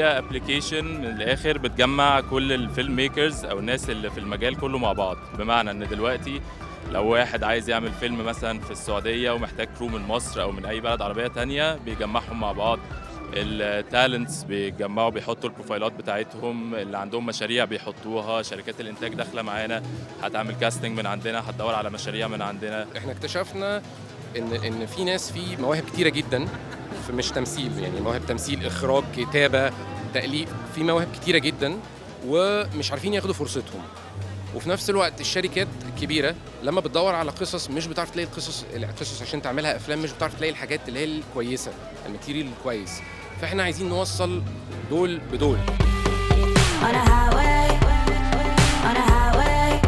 هي ابلكيشن من الاخر بتجمع كل الفيلم ميكرز او الناس اللي في المجال كله مع بعض بمعنى ان دلوقتي لو واحد عايز يعمل فيلم مثلا في السعوديه ومحتاج كرو من مصر او من اي بلد عربيه تانية بيجمعهم مع بعض التالنتس بيجمعوا بيحطوا البروفايلات بتاعتهم اللي عندهم مشاريع بيحطوها شركات الانتاج داخله معانا هتعمل كاستنج من عندنا هتدور على مشاريع من عندنا احنا اكتشفنا ان ان في ناس في مواهب كتيره جدا في مش تمثيل يعني مواهب تمثيل اخراج كتابه تاليف في مواهب كتيره جدا ومش عارفين ياخدوا فرصتهم وفي نفس الوقت الشركات الكبيره لما بتدور على قصص مش بتعرف تلاقي القصص القصص عشان تعملها افلام مش بتعرف تلاقي الحاجات اللي هي الكويسه الماتيريال الكويس فاحنا عايزين نوصل دول بدول on a highway, on a highway.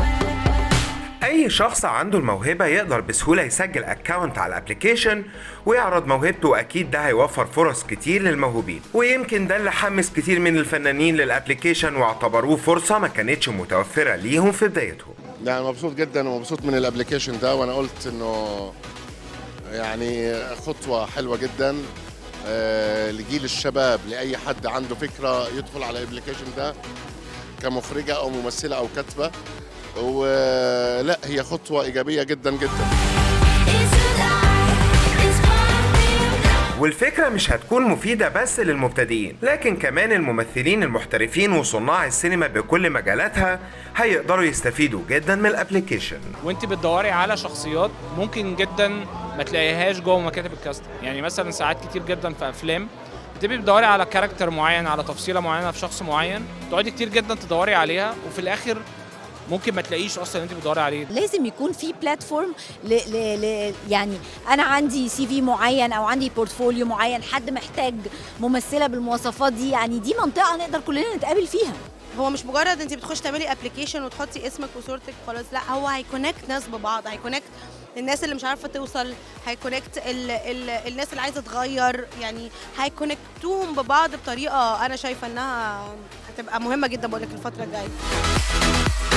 أي شخص عنده الموهبة يقدر بسهولة يسجل أكاونت على الابليكيشن ويعرض موهبته وأكيد ده هيوفر فرص كتير للموهوبين ويمكن ده اللي حمس كتير من الفنانين للابليكيشن واعتبروه فرصة ما كانتش متوفرة ليهم في بدايتهم يعني مبسوط جدا ومبسوط من الابلكيشن ده وانا قلت انه يعني خطوه حلوه جدا آه، لجيل الشباب لاي حد عنده فكره يدخل على الابلكيشن ده كمخرجه او ممثله او كاتبه ولا هي خطوه ايجابيه جدا جدا It's a lie, it's falling والفكرة مش هتكون مفيدة بس للمبتدئين لكن كمان الممثلين المحترفين وصناع السينما بكل مجالاتها هيقدروا يستفيدوا جدا من الابليكيشن وانت بتدوري على شخصيات ممكن جدا ما تلاقيهاش جوه مكاتب الكاست يعني مثلا ساعات كتير جدا في افلام بتبقي بتدوري على كاركتر معين على تفصيله معينه في شخص معين تقعدي كتير جدا تدوري عليها وفي الاخر ممكن ما تلاقيش اصلا انت بتدوري عليه لازم يكون في بلاتفورم ل... ل... ل... يعني انا عندي سي في معين او عندي بورتفوليو معين حد محتاج ممثله بالمواصفات دي يعني دي منطقه نقدر كلنا نتقابل فيها هو مش مجرد انت بتخش تعملي ابلكيشن وتحطي اسمك وصورتك خلاص لا هو هيكونكت ناس ببعض هيكونكت الناس اللي مش عارفه توصل هيكونكت ال ال الناس اللي عايزه تغير يعني هيكونكتوهم ببعض بطريقه انا شايفه انها هتبقى مهمه جدا بقول لك الفتره الجايه